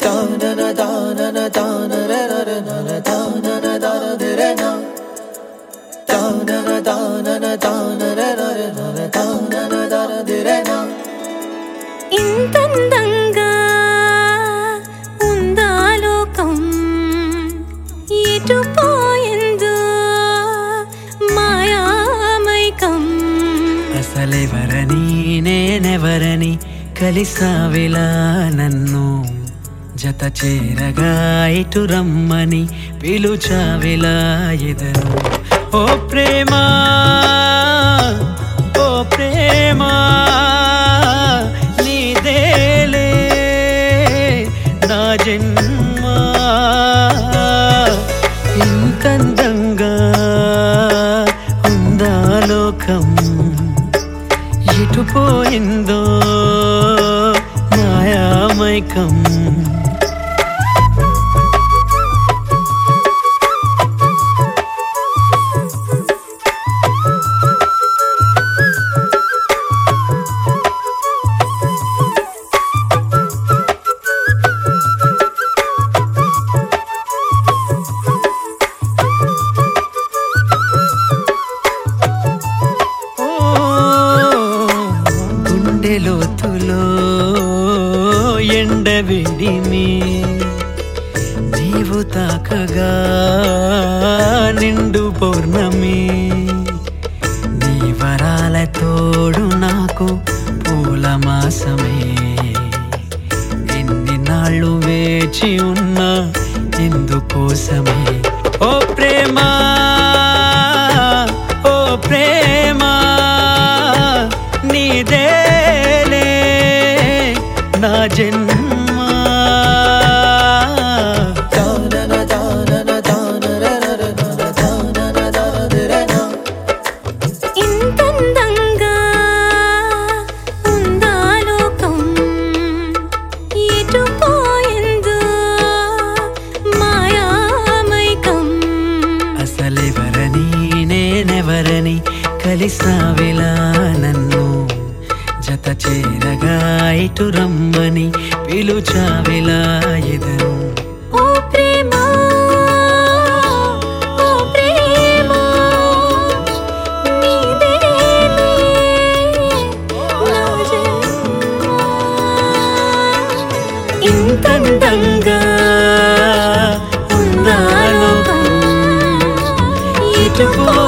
ఇంతందంగా ఉందా లోకం ఎటు పోయిందో మాయామైకం అసలెవరని నేనెవరని కలిసావిలా నన్ను జత చేరగా ఇటు రమ్మని పిలుచావిలా ఎదను ఓ ప్రేమ ఓ ప్రేమ నీదేలే నా జన్మ ఇంతందంగా ఉందా లోకం ఎటు పోయిందో మాయామైకం ఓ, గుండె లోతులో ఎండవేడిమి నీవు తాకగా నిండు పౌర్ణమి నీ వరాల తోడు నాకు పూల మాసమే ఎన్ని నాళ్ళు వేచి ఉన్నా ఎందుకోసమే ఓ ప్రేమ ఓ ప్రేమ నీదేలే నా జన్మ ఇంతందంగా ఉందా లోకం ఎటు పోయిందో మాయామైకం అసలెవరని నేనెవరని కలిసావిలా నన్ను జత చేరగా ఇటు రమ్మని పిలుచావిలా ఎదను ఓ ప్రేమ ఓ ప్రేమ నీదేలే నా జన్మ ఇంతందంగా ఉందా లోకం ఎటు పో